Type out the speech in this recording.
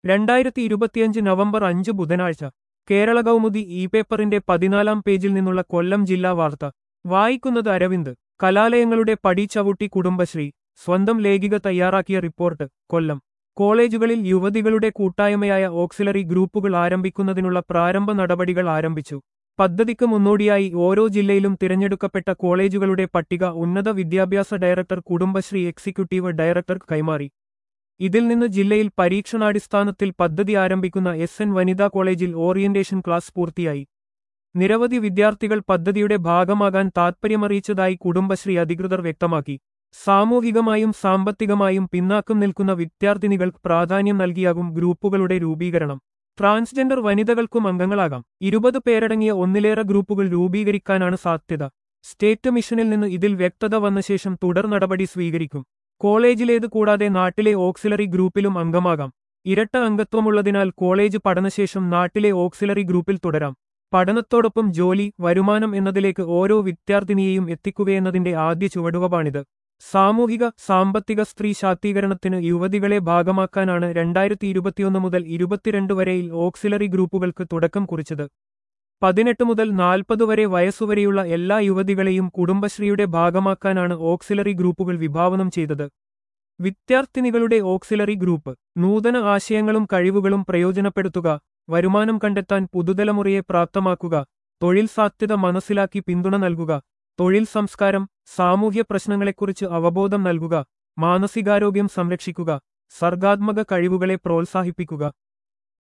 രണ്ടായിരത്തി ഇരുപത്തിയഞ്ച് നവംബർ അഞ്ച് ബുധനാഴ്ച കേരള കൗമുദി ഇ പേപ്പറിന്റെ പതിനാലാം പേജിൽ നിന്നുള്ള കൊല്ലം ജില്ലാ വാർത്ത വായിക്കുന്നത് അരവിന്ദ് കലാലയങ്ങളുടെ പടി ചവിട്ടി കുടുംബശ്രീ സ്വന്തം ലേഖിക തയ്യാറാക്കിയ റിപ്പോർട്ട് കൊല്ലം കോളേജുകളിൽ യുവതികളുടെ കൂട്ടായ്മയായ ഓക്സിലറി ഗ്രൂപ്പുകൾ ആരംഭിക്കുന്നതിനുള്ള പ്രാരംഭ നടപടികൾ ആരംഭിച്ചു പദ്ധതിക്ക് മുന്നോടിയായി ഓരോ ജില്ലയിലും തിരഞ്ഞെടുക്കപ്പെട്ട കോളേജുകളുടെ പട്ടിക ഉന്നത വിദ്യാഭ്യാസ ഡയറക്ടർ കുടുംബശ്രീ എക്സിക്യൂട്ടീവ് ഡയറക്ടർക്ക് കൈമാറി ഇതിൽ നിന്ന് ജില്ലയിൽ പരീക്ഷണാടിസ്ഥാനത്തിൽ പദ്ധതി ആരംഭിക്കുന്ന എസ് എൻ വനിതാ കോളേജിൽ ഓറിയന്റേഷൻ ക്ലാസ് പൂർത്തിയായി നിരവധി വിദ്യാർത്ഥികൾ പദ്ധതിയുടെ ഭാഗമാകാൻ താൽപ്പര്യമറിയിച്ചതായി കുടുംബശ്രീ അധികൃതർ വ്യക്തമാക്കി സാമൂഹികമായും സാമ്പത്തികമായും പിന്നാക്കം നിൽക്കുന്ന വിദ്യാർത്ഥിനികൾക്ക് പ്രാധാന്യം നൽകിയാകും ഗ്രൂപ്പുകളുടെ രൂപീകരണം ട്രാൻസ്ജെൻഡർ വനിതകൾക്കും അംഗങ്ങളാകാം ഇരുപത് പേരടങ്ങിയ ഒന്നിലേറെ ഗ്രൂപ്പുകൾ രൂപീകരിക്കാനാണ് സാധ്യത സ്റ്റേറ്റ് മിഷനിൽ നിന്ന് ഇതിൽ വ്യക്തത വന്ന ശേഷം തുടർ നടപടി സ്വീകരിക്കും കോളേജിലേത് കൂടാതെ നാട്ടിലെ ഓക്സിലറി ഗ്രൂപ്പിലും അംഗമാകാം ഇരട്ട അംഗത്വമുള്ളതിനാൽ കോളേജ് പഠനശേഷം നാട്ടിലെ ഓക്സിലറി ഗ്രൂപ്പിൽ തുടരാം പഠനത്തോടൊപ്പം ജോലി വരുമാനം എന്നതിലേക്ക് ഓരോ വിദ്യാർത്ഥിനിയെയും എത്തിക്കുകയെന്നതിന്റെ ആദ്യ ചുവടുവപ്പാണിത് സാമൂഹിക സാമ്പത്തിക സ്ത്രീ ശാക്തീകരണത്തിന് യുവതികളെ ഭാഗമാക്കാനാണ് രണ്ടായിരത്തി ഇരുപത്തിയൊന്ന് മുതൽ ഇരുപത്തിരണ്ട് വരെയിൽ ഓക്സിലറി ഗ്രൂപ്പുകൾക്ക് തുടക്കം കുറിച്ചത് പതിനെട്ട് മുതൽ നാൽപ്പത് വരെ വയസ്സുവരെയുള്ള എല്ലാ യുവതികളെയും കുടുംബശ്രീയുടെ ഭാഗമാക്കാനാണ് ഓക്സിലറി ഗ്രൂപ്പുകൾ വിഭാവനം ചെയ്തത് വിദ്യാർത്ഥിനികളുടെ ഓക്സിലറി ഗ്രൂപ്പ് നൂതന ആശയങ്ങളും കഴിവുകളും പ്രയോജനപ്പെടുത്തുക വരുമാനം കണ്ടെത്താൻ പുതുതലമുറയെ പ്രാപ്തമാക്കുക തൊഴിൽ സാധ്യത മനസ്സിലാക്കി പിന്തുണ നൽകുക തൊഴിൽ സംസ്കാരം സാമൂഹ്യ പ്രശ്നങ്ങളെക്കുറിച്ച് അവബോധം നൽകുക മാനസികാരോഗ്യം സംരക്ഷിക്കുക സർഗാത്മക കഴിവുകളെ പ്രോത്സാഹിപ്പിക്കുക